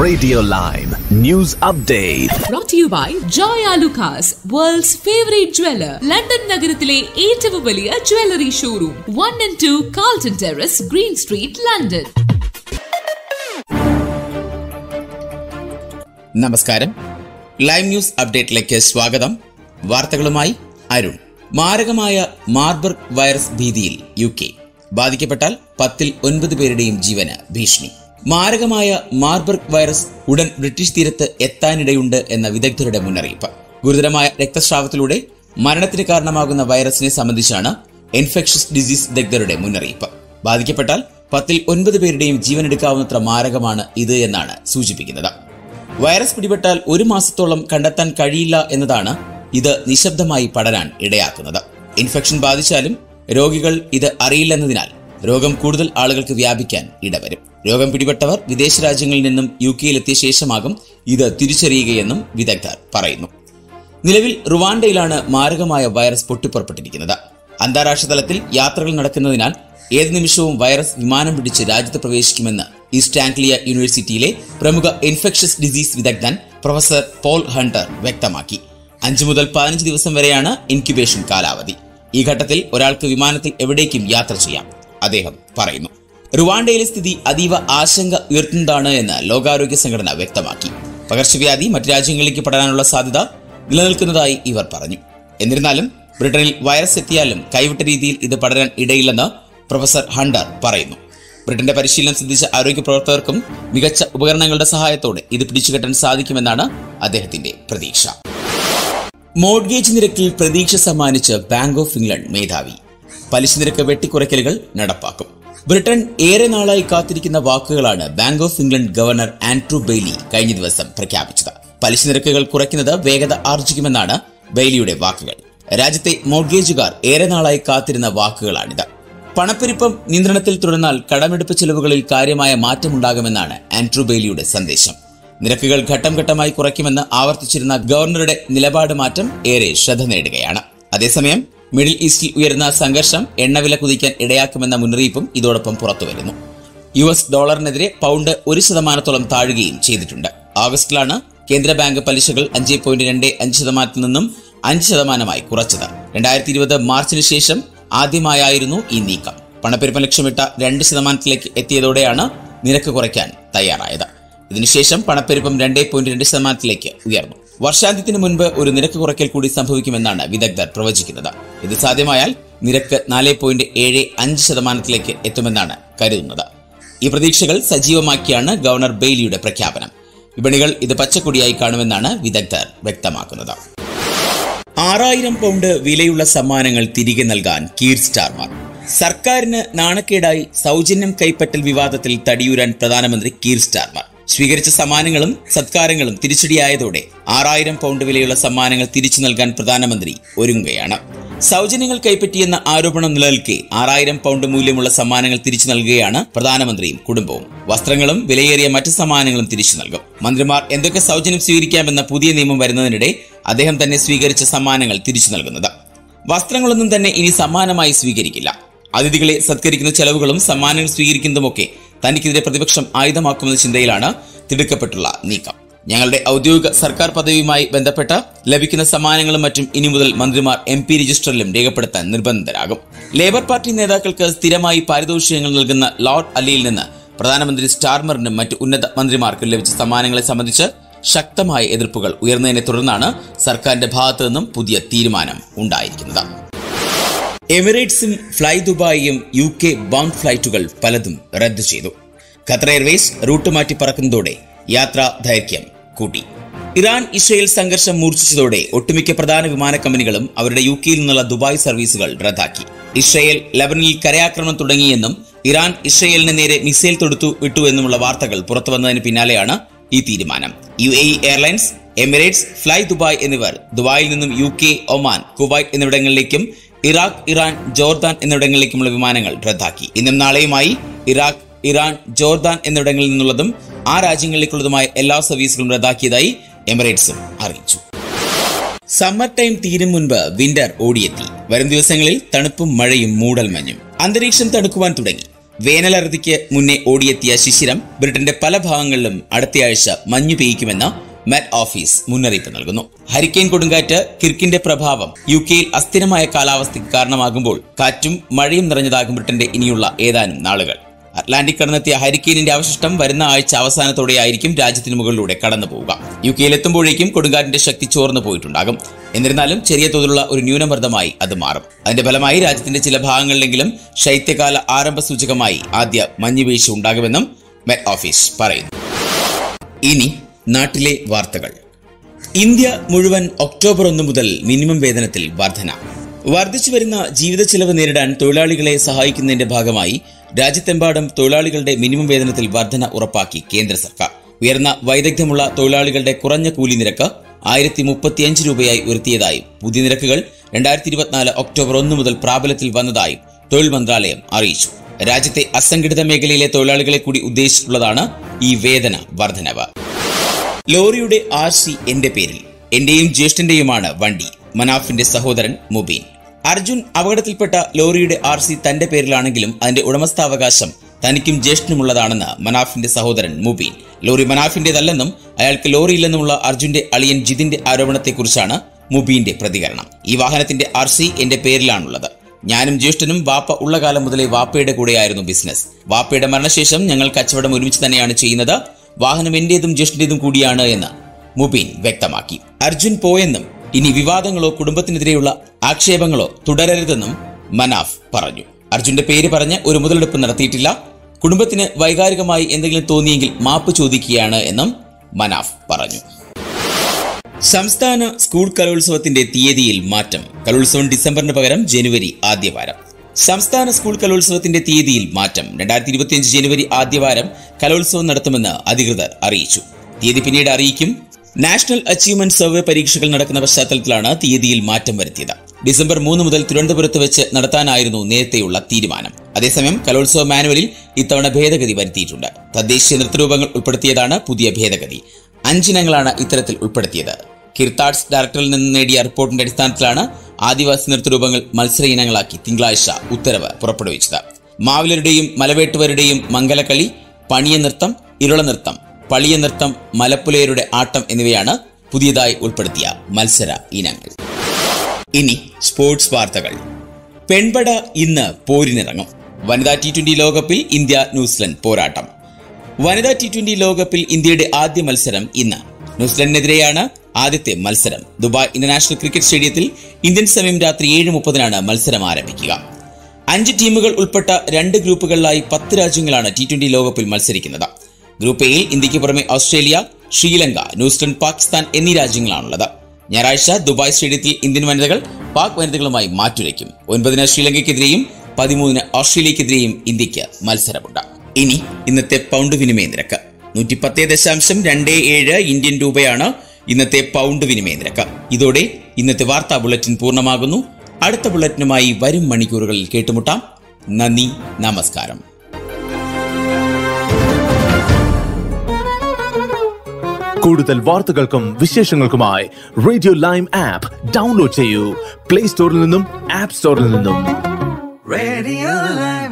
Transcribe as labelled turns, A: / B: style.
A: Radio Lime News Update.
B: brought to you by Joy Alucas, world's favorite jeweler. London നഗരത്തിലെ ഏറ്റവും വലിയ jewellery showroom one and two Carlton Terrace Green Street London
C: നമസ്കാരം live news അപ്ഡേറ്റിലേക്ക് സ്വാഗതം വാർത്തകളുമായി അരുൺ മാരകമായ Marburg virus ഭീതിയിൽ U K ബാധിക്കപ്പെട്ടാൽ പത്തിൽ ഒൻപത് പേരുടെയും ജീവന് ഭീഷണി മാരകമായ മാർബർഗ് വൈറസ് ഉടൻ ബ്രിട്ടീഷ് തീരത്ത് എത്താനിടയുണ്ട് എന്ന വിദഗ്ധരുടെ മുന്നറിയിപ്പ് ഗുരുതരമായ രക്തസ്രാവത്തിലൂടെ മരണത്തിന് കാരണമാകുന്ന വൈറസിനെ സംബന്ധിച്ചാണ് ഇൻഫെക്ഷസ് ഡിസീസ് വിദഗ്ധരുടെ മുന്നറിയിപ്പ് ബാധിക്കപ്പെട്ടാൽ പത്തിൽ ഒൻപത് പേരുടെയും ജീവനെടുക്കാവുന്നത്ര മാരകമാണ് ഇത് എന്നാണ് സൂചിപ്പിക്കുന്നത് വൈറസ് പിടിപെട്ടാൽ ഒരു മാസത്തോളം കണ്ടെത്താൻ കഴിയില്ല എന്നതാണ് ഇത് നിശബ്ദമായി പടരാൻ ഇടയാക്കുന്നത് ഇൻഫെക്ഷൻ ബാധിച്ചാലും രോഗികൾ ഇത് അറിയില്ലെന്നതിനാൽ രോഗം കൂടുതൽ ആളുകൾക്ക് വ്യാപിക്കാൻ ഇടവരും രോഗം പിടിപെട്ടവർ വിദേശ രാജ്യങ്ങളിൽ നിന്നും യു കെയിലെത്തിയ ശേഷമാകും ഇത് തിരിച്ചറിയുകയെന്നും വിദഗ്ധർ പറയുന്നു നിലവിൽ റുവാണ്ടയിലാണ് മാരകമായ വൈറസ് പൊട്ടിപ്പുറപ്പെട്ടിരിക്കുന്നത് അന്താരാഷ്ട്ര തലത്തിൽ യാത്രകൾ നടക്കുന്നതിനാൽ ഏത് നിമിഷവും വൈറസ് വിമാനം പിടിച്ച് രാജ്യത്ത് പ്രവേശിക്കുമെന്ന് ഈസ്റ്റ് ആംഗ്ലിയ യൂണിവേഴ്സിറ്റിയിലെ പ്രമുഖ ഇൻഫെക്ഷസ് ഡിസീസ് വിദഗ്ധൻ പ്രൊഫസർ പോൾ ഹണ്ടർ വ്യക്തമാക്കി അഞ്ചു മുതൽ പതിനഞ്ച് ദിവസം വരെയാണ് ഇൻക്യുബേഷൻ കാലാവധി ഈ ഘട്ടത്തിൽ ഒരാൾക്ക് വിമാനത്തിൽ എവിടേക്കും യാത്ര ചെയ്യാം അദ്ദേഹം പറയുന്നു റുവാണ്ടയിലെ സ്ഥിതി അതീവ ആശങ്ക ഉയർത്തുന്നതാണ് എന്ന് ലോകാരോഗ്യ സംഘടന വ്യക്തമാക്കി പകർച്ചവ്യാധി മറ്റു രാജ്യങ്ങളിലേക്ക് പടരാനുള്ള സാധ്യത നിലനിൽക്കുന്നതായി ഇവർ പറഞ്ഞു എന്നിരുന്നാലും ബ്രിട്ടനിൽ വൈറസ് എത്തിയാലും കൈവിട്ട രീതിയിൽ ഇത് പടരാൻ ഇടയില്ലെന്ന് പ്രൊഫസർ ഹണ്ടർ പറയുന്നു ബ്രിട്ടന്റെ പരിശീലനം സിദ്ധിച്ച ആരോഗ്യ പ്രവർത്തകർക്കും മികച്ച ഉപകരണങ്ങളുടെ സഹായത്തോടെ ഇത് പിടിച്ചുകെട്ടാൻ സാധിക്കുമെന്നാണ് അദ്ദേഹത്തിന്റെ പ്രതീക്ഷ മോഡ്ഗേജ് നിരക്കിൽ പ്രതീക്ഷ സമ്മാനിച്ച് ബാങ്ക് ഓഫ് ഇംഗ്ലണ്ട് മേധാവി പലിശ നിരക്ക് വെട്ടിക്കുറയ്ക്കലുകൾ നടപ്പാക്കും ബ്രിട്ടൻ ഏറെ നാളായി കാത്തിരിക്കുന്ന വാക്കുകളാണ് Bank of England governor Andrew Bailey കഴിഞ്ഞ ദിവസം പ്രഖ്യാപിച്ചത് പലിശ നിരക്കുകൾ കുറയ്ക്കുന്നത് വേഗത ആർജിക്കുമെന്നാണ് ബെയ്ലിയുടെ വാക്കുകൾ രാജ്യത്തെ മോഡ്ഗേജുകാർ ഏറെ നാളായി കാത്തിരുന്ന വാക്കുകളാണിത് പണപ്പെരുപ്പം നിയന്ത്രണത്തിൽ തുടർന്നാൽ കടമെടുപ്പ് ചെലവുകളിൽ കാര്യമായ മാറ്റമുണ്ടാകുമെന്നാണ് ആൻഡ്രൂ ബെയ്ലിയുടെ സന്ദേശം നിരക്കുകൾ ഘട്ടം ഘട്ടമായി കുറയ്ക്കുമെന്ന് ആവർത്തിച്ചിരുന്ന ഗവർണറുടെ നിലപാട് മാറ്റം ഏറെ ശ്രദ്ധ നേടുകയാണ് അതേസമയം മിഡിൽ ഈസ്റ്റിൽ ഉയർന്ന സംഘർഷം എണ്ണവില കുതിക്കാൻ ഇടയാക്കുമെന്ന മുന്നറിയിപ്പും ഇതോടൊപ്പം പുറത്തുവരുന്നു യു എസ് ഡോളറിനെതിരെ പൗണ്ട് ഒരു ശതമാനത്തോളം താഴുകയും ചെയ്തിട്ടുണ്ട് ആഗസ്റ്റിലാണ് കേന്ദ്ര ബാങ്ക് പലിശകൾ അഞ്ച് പോയിന്റ് രണ്ട് അഞ്ച് ശതമാനത്തിൽ നിന്നും അഞ്ച് ശതമാനമായി കുറച്ചത് രണ്ടായിരത്തി ഇരുപത് മാർച്ചിന് ശേഷം ആദ്യമായായിരുന്നു ഈ നീക്കം പണപ്പെരുപ്പം ലക്ഷ്യമിട്ട രണ്ട് ശതമാനത്തിലേക്ക് എത്തിയതോടെയാണ് നിരക്ക് കുറയ്ക്കാൻ തയ്യാറായത് ഇതിനുശേഷം പണപ്പെരുപ്പം രണ്ടേ പോയിന്റ് രണ്ട് ശതമാനത്തിലേക്ക് ഉയർന്നു വർഷാന്ത്യത്തിന് മുൻപ് ഒരു നിരക്ക് കുറയ്ക്കൽ കൂടി സംഭവിക്കുമെന്നാണ് വിദഗ്ധർ പ്രവചിക്കുന്നത് ഇത് സാധ്യമായാൽ നിരക്ക് നാല് പോയിന്റ് ഏഴ് അഞ്ച് ശതമാനത്തിലേക്ക് എത്തുമെന്നാണ് കരുതുന്നത് ഈ പ്രതീക്ഷകൾ സജീവമാക്കിയാണ് ഗവർണർ ബെയ്ലിയുടെ പ്രഖ്യാപനം വിപണികൾ ഇത് പച്ചക്കൊടിയായി കാണുമെന്നാണ് വിദഗ്ധർ വ്യക്തമാക്കുന്നത് ആറായിരം പൗണ്ട് വിലയുള്ള സമ്മാനങ്ങൾ തിരികെ നൽകാൻ കീർ സ്റ്റാർമർ സർക്കാരിന് നാണക്കേടായി സൗജന്യം കൈപ്പറ്റൽ വിവാദത്തിൽ തടിയൂരാൻ പ്രധാനമന്ത്രി കീർ സ്റ്റാർമർ സ്വീകരിച്ച സമ്മാനങ്ങളും സത്കാരങ്ങളും തിരിച്ചടിയായതോടെ ആറായിരം പൗണ്ട് വിലയുള്ള സമ്മാനങ്ങൾ തിരിച്ചു നൽകാൻ പ്രധാനമന്ത്രി ഒരുങ്ങുകയാണ് സൗജന്യങ്ങൾ കൈപ്പറ്റിയെന്ന ആരോപണം നിലനിൽക്കെ ആറായിരം പൗണ്ട് മൂല്യമുള്ള സമ്മാനങ്ങൾ തിരിച്ചു നൽകുകയാണ് പ്രധാനമന്ത്രിയും കുടുംബവും വസ്ത്രങ്ങളും വിലയേറിയ മറ്റ് സമ്മാനങ്ങളും തിരിച്ചു നൽകും മന്ത്രിമാർ എന്തൊക്കെ സൗജന്യം സ്വീകരിക്കാമെന്ന പുതിയ നിയമം വരുന്നതിനിടെ അദ്ദേഹം തന്നെ സ്വീകരിച്ച സമ്മാനങ്ങൾ തിരിച്ചു നൽകുന്നത് വസ്ത്രങ്ങളൊന്നും തന്നെ ഇനി സമ്മാനമായി സ്വീകരിക്കില്ല അതിഥികളെ സത്കരിക്കുന്ന ചെലവുകളും സമ്മാനങ്ങൾ സ്വീകരിക്കുന്നതുമൊക്കെ തനിക്കെതിരെ പ്രതിപക്ഷം ആയുധമാക്കുമെന്ന ചിന്തയിലാണ് തിടുക്കപ്പെട്ടുള്ള നീക്കം ഞങ്ങളുടെ ഔദ്യോഗിക സർക്കാർ പദവിയുമായി ബന്ധപ്പെട്ട ലഭിക്കുന്ന സമ്മാനങ്ങളും മറ്റും ഇനി മുതൽ മന്ത്രിമാർ എം പി രജിസ്റ്ററിലും രേഖപ്പെടുത്താൻ നിർബന്ധിതരാകും ലേബർ പാർട്ടി നേതാക്കൾക്ക് സ്ഥിരമായി പാരിതോഷികങ്ങൾ നൽകുന്ന ലോർഡ് അലിയിൽ നിന്ന് പ്രധാനമന്ത്രി സ്റ്റാർമറിനും മറ്റ് ഉന്നത മന്ത്രിമാർക്കും ലഭിച്ച സമ്മാനങ്ങളെ സംബന്ധിച്ച് ശക്തമായ എതിർപ്പുകൾ ഉയർന്നതിനെ തുടർന്നാണ് സർക്കാരിന്റെ ഭാഗത്തു നിന്നും പുതിയ തീരുമാനം ഉണ്ടായിരിക്കുന്നത് എമിറേറ്റ്സും ഫ്ലൈ ദുബായിയും യു കെ ബൗണ്ട് ഫ്ലൈറ്റുകൾ പലതും റദ്ദു ചെയ്തു ഖത്തർ എയർവേസ് റൂട്ട് മാറ്റി പറക്കുന്നതോടെ യാത്രാ ദൈർഘ്യം കൂട്ടി ഇറാൻ ഇസ്രയേൽ സംഘർഷം മൂർച്ഛിച്ചതോടെ ഒട്ടുമിക്ക പ്രധാന വിമാന കമ്പനികളും അവരുടെ യു കെയിൽ നിന്നുള്ള ദുബായ് സർവീസുകൾ റദ്ദാക്കി ഇസ്രയേൽ ലബനനിൽ കരയാക്രമണം തുടങ്ങിയെന്നും ഇറാൻ ഇസ്രയേലിന് നേരെ മിസൈൽ തൊടുത്തു വിട്ടു എന്നുമുള്ള വാർത്തകൾ പുറത്തുവന്നതിന് പിന്നാലെയാണ് ഈ തീരുമാനം U A airlines Emirates fly Dubai എന്നിവർ ദുബായിൽ നിന്നും യു കെ ഒമാൻ കുവൈറ്റ് എന്നിവിടങ്ങളിലേക്കും ഇറാഖ് ഇറാൻ ജോർദാൻ എന്നിവിടങ്ങളിലേക്കുമുള്ള വിമാനങ്ങൾ റദ്ദാക്കി ഇന്നും നാളെയുമായി ഇറാഖ് ഇറാൻ ജോർദാൻ എന്നിവിടങ്ങളിൽ നിന്നുള്ളതും ആ രാജ്യങ്ങളിലേക്കുള്ളതുമായ എല്ലാ സർവീസുകളും റദ്ദാക്കിയതായി എമിറേറ്റ്സും അറിയിച്ചു സമ്മർ ടൈം തീരും മുൻപ് വിന്റർ ഓടിയെത്തി വരും ദിവസങ്ങളിൽ തണുപ്പും മഴയും മൂടൽ മഞ്ഞും അന്തരീക്ഷം തണുക്കുവാൻ തുടങ്ങി വേനലറുതിക്ക് മുന്നേ ഓടിയെത്തിയ ശിശിരം ബ്രിട്ടന്റെ പല ഭാഗങ്ങളിലും അടുത്തയാഴ്ച മഞ്ഞു പെയ്യ്ക്കുമെന്ന് മെറ്റ് ഓഫീസ് മുന്നറിയിപ്പ് നൽകുന്നു ഹരിക്കെയിൻ കൊടുങ്കാറ്റ് കിർക്കിന്റെ പ്രഭാവം യു കെയിൽ അസ്ഥിരമായ കാലാവസ്ഥയ്ക്ക് കാരണമാകുമ്പോൾ കാറ്റും മഴയും നിറഞ്ഞതാകും ബ്രിട്ടന്റെ ഇനിയുള്ള ഏതാനും നാളുകൾ അറ്റ്ലാന്റിക് കടന്നെത്തിയ ഹരിക്കെയിനിന്റെ അവശിഷ്ടം വരുന്ന ആഴ്ച അവസാനത്തോടെയായിരിക്കും രാജ്യത്തിന് മുകളിലൂടെ കടന്നു പോവുക യു കെയിൽ എത്തുമ്പോഴേക്കും കൊടുങ്കാറ്റിന്റെ ശക്തി ചോർന്നു പോയിട്ടുണ്ടാകും എന്നിരുന്നാലും ചെറിയ തോതിലുള്ള ഒരു ന്യൂനമർദ്ദമായി അത് മാറും അതിന്റെ ഫലമായി രാജ്യത്തിന്റെ ചില ഭാഗങ്ങളിലെങ്കിലും ശൈത്യകാല ആരംഭ സൂചകമായി ആദ്യ മഞ്ഞുവീഴ്ച ഉണ്ടാകുമെന്നും മെറ്റ് ഓഫീസ് പറയുന്നു ഇനി നാട്ടിലെ വാർത്തകൾ ഇന്ത്യ മുഴുവൻ ഒക്ടോബർ ഒന്ന് മുതൽ മിനിമം വേതനത്തിൽ വർധന വർദ്ധിച്ചു വരുന്ന ജീവിത ചെലവ് നേരിടാൻ തൊഴിലാളികളെ സഹായിക്കുന്നതിന്റെ ഭാഗമായി രാജ്യത്തെമ്പാടും തൊഴിലാളികളുടെ മിനിമം വേതനത്തിൽ വർധന ഉറപ്പാക്കി കേന്ദ്ര സർക്കാർ ഉയർന്ന വൈദഗ്ധ്യമുള്ള തൊഴിലാളികളുടെ കുറഞ്ഞ കൂലി നിരക്ക് ആയിരത്തി മുപ്പത്തിയഞ്ച് രൂപയായി ഉയർത്തിയതായും പുതിയ നിരക്കുകൾ രണ്ടായിരത്തി ഇരുപത്തിനാല് ഒക്ടോബർ ഒന്ന് മുതൽ പ്രാബല്യത്തിൽ വന്നതായും തൊഴിൽ മന്ത്രാലയം അറിയിച്ചു രാജ്യത്തെ അസംഘടിത മേഖലയിലെ തൊഴിലാളികളെ കൂടി ഉദ്ദേശിച്ചിട്ടുള്ളതാണ് ഈ വേതന വർധനവ് ലോറിയുടെ ആർ സി എന്റെ പേരിൽ എന്റെയും ജ്യേഷ്ഠന്റെയുമാണ് വണ്ടി മനാഫിന്റെ സഹോദരൻ മുബീൻ അർജുൻ അപകടത്തിൽപ്പെട്ട ലോറിയുടെ ആർ സി തന്റെ പേരിലാണെങ്കിലും അതിന്റെ ഉടമസ്ഥാവകാശം തനിക്കും ജ്യേഷ്ഠനുമുള്ളതാണെന്ന് മനാഫിന്റെ സഹോദരൻ മുബീൻ ലോറി മനാഫിന്റേതല്ലെന്നും അയാൾക്ക് ലോറിയില്ലെന്നുമുള്ള അർജുന്റെ അളിയൻ ജിതിന്റെ ആരോപണത്തെക്കുറിച്ചാണ് മുബീന്റെ പ്രതികരണം ഈ വാഹനത്തിന്റെ ആർ സി എന്റെ പേരിലാണുള്ളത് ഞാനും ജ്യേഷ്ഠനും വാപ്പ ഉള്ള കാലം മുതലേ വാപ്പയുടെ കൂടെയായിരുന്നു ബിസിനസ് വാപ്പയുടെ മരണശേഷം ഞങ്ങൾ കച്ചവടം ഒരുമിച്ച് തന്നെയാണ് ചെയ്യുന്നത് വാഹനം എന്റേതും ജ്യേഷ്ഠന്റേതും കൂടിയാണ് എന്ന് മുബീൻ വ്യക്തമാക്കി അർജുൻ പോയെന്നും ഇനി വിവാദങ്ങളോ കുടുംബത്തിനെതിരെയുള്ള ആക്ഷേപങ്ങളോ തുടരരുതെന്നും മനാഫ് പറഞ്ഞു അർജുന്റെ പേര് പറഞ്ഞ് ഒരു മുതലെടുപ്പ് നടത്തിയിട്ടില്ല കുടുംബത്തിന് വൈകാരികമായി എന്തെങ്കിലും തോന്നിയെങ്കിൽ മാപ്പ് ചോദിക്കുകയാണ് എന്നും മനാഫ് പറഞ്ഞു സംസ്ഥാന സ്കൂൾ കലോത്സവത്തിന്റെ തീയതിയിൽ മാറ്റം കലോത്സവം ഡിസംബറിന് പകരം ജനുവരി ആദ്യവാരം സംസ്ഥാന സ്കൂൾ കലോത്സവത്തിന്റെ തീയതിയിൽ മാറ്റം രണ്ടായിരത്തി ഇരുപത്തിയഞ്ച് ജനുവരി ആദ്യവാരം കലോത്സവം നടത്തുമെന്ന് അധികൃതർ അറിയിച്ചു തീയതി പിന്നീട് അറിയിക്കും നാഷണൽ അച്ചീവ്മെന്റ് സർവേ പരീക്ഷകൾ നടക്കുന്ന പശ്ചാത്തലത്തിലാണ് തീയതിയിൽ മാറ്റം വരുത്തിയത് ഡിസംബർ മൂന്ന് മുതൽ തിരുവനന്തപുരത്ത് വെച്ച് നടത്താനായിരുന്നു നേരത്തെയുള്ള തീരുമാനം അതേസമയം കലോത്സവ മാനുവലിൽ ഇത്തവണ ഭേദഗതി വരുത്തിയിട്ടുണ്ട് തദ്ദേശീയ നൃത്തരൂപങ്ങൾ ഉൾപ്പെടുത്തിയതാണ് പുതിയ ഭേദഗതി അഞ്ചിനങ്ങളാണ് ഇത്തരത്തിൽ ഉൾപ്പെടുത്തിയത് കിർത്താഡ്സ് ഡയറക്ടറിൽ നിന്ന് നേടിയ റിപ്പോർട്ടിന്റെ അടിസ്ഥാനത്തിലാണ് ആദിവാസി നൃത്തരൂപങ്ങൾ മത്സര ഇനങ്ങളാക്കി തിങ്കളാഴ്ച ഉത്തരവ് പുറപ്പെടുവിച്ചത് മാവിലരുടെയും മലവേട്ടുവരുടെയും മംഗലക്കളി പണിയ നൃത്തം ഇരുള നൃത്തം പളിയ നൃത്തം മലപ്പുലയരുടെ ആട്ടം എന്നിവയാണ് പുതിയതായി ഉൾപ്പെടുത്തിയ മത്സര ഇനങ്ങൾ ഇനി സ്പോർട്സ് വാർത്തകൾ പെൺപട ഇന്ന് പോരിനിറങ്ങും വനിതാ ടി ട്വന്റി ലോകകപ്പിൽ ഇന്ത്യ ന്യൂസിലൻഡ് പോരാട്ടം വനിതാ ടി ട്വന്റി ലോകകപ്പിൽ ഇന്ത്യയുടെ ആദ്യ മത്സരം ഇന്ന് ന്യൂസിലൻഡിനെതിരെയാണ് ആദ്യത്തെ മത്സരം ദുബായ് ഇന്റർനാഷണൽ ക്രിക്കറ്റ് സ്റ്റേഡിയത്തിൽ ഇന്ത്യൻ സമയം രാത്രി ഏഴ് മുപ്പതിനാണ് മത്സരം ആരംഭിക്കുക അഞ്ച് ടീമുകൾ ഉൾപ്പെട്ട രണ്ട് ഗ്രൂപ്പുകളിലായി പത്ത് രാജ്യങ്ങളാണ് ടി ട്വന്റി ലോകകപ്പിൽ മത്സരിക്കുന്നത് ഗ്രൂപ്പ് എയിൽ ഇന്ത്യക്ക് പുറമെ ഓസ്ട്രേലിയ ശ്രീലങ്ക ന്യൂസിലൻഡ് പാകിസ്ഥാൻ എന്നീ രാജ്യങ്ങളാണുള്ളത് ഞായറാഴ്ച ദുബായ് സ്റ്റേഡിയത്തിൽ ഇന്ത്യൻ വനിതകൾ പാക് വനിതകളുമായി മാറ്റുരയ്ക്കും ഒൻപതിന് ശ്രീലങ്കയ്ക്കെതിരെയും പതിമൂന്നിന് ഓസ്ട്രേലിയക്കെതിരെയും ഇന്ത്യക്ക് മത്സരമുണ്ട് ഇനി ഇന്നത്തെ പൗണ്ട് വിനിമയ നിരക്ക് നൂറ്റി പത്ത് ദശാംശം രണ്ട് ഏഴ് ഇന്ത്യൻ രൂപയാണ് ഇന്നത്തെ പൗണ്ട് വിനിമയ നിരക്ക് ഇതോടെ ഇന്നത്തെ വാർത്താ ബുള്ളറ്റിൻ പൂർണ്ണമാകുന്നു അടുത്ത ബുള്ളറ്റിനുമായി വരും മണിക്കൂറുകളിൽ കേട്ടുമുട്ടാം നന്ദി നമസ്കാരം
D: കൂടുതൽ വാർത്തകൾക്കും വിശേഷങ്ങൾക്കുമായി റേഡിയോ ലൈം ആപ്പ് ഡൗൺലോഡ് ചെയ്യൂ പ്ലേ സ്റ്റോറിൽ നിന്നും ആപ്പ് സ്റ്റോറിൽ നിന്നും
E: Radio Live.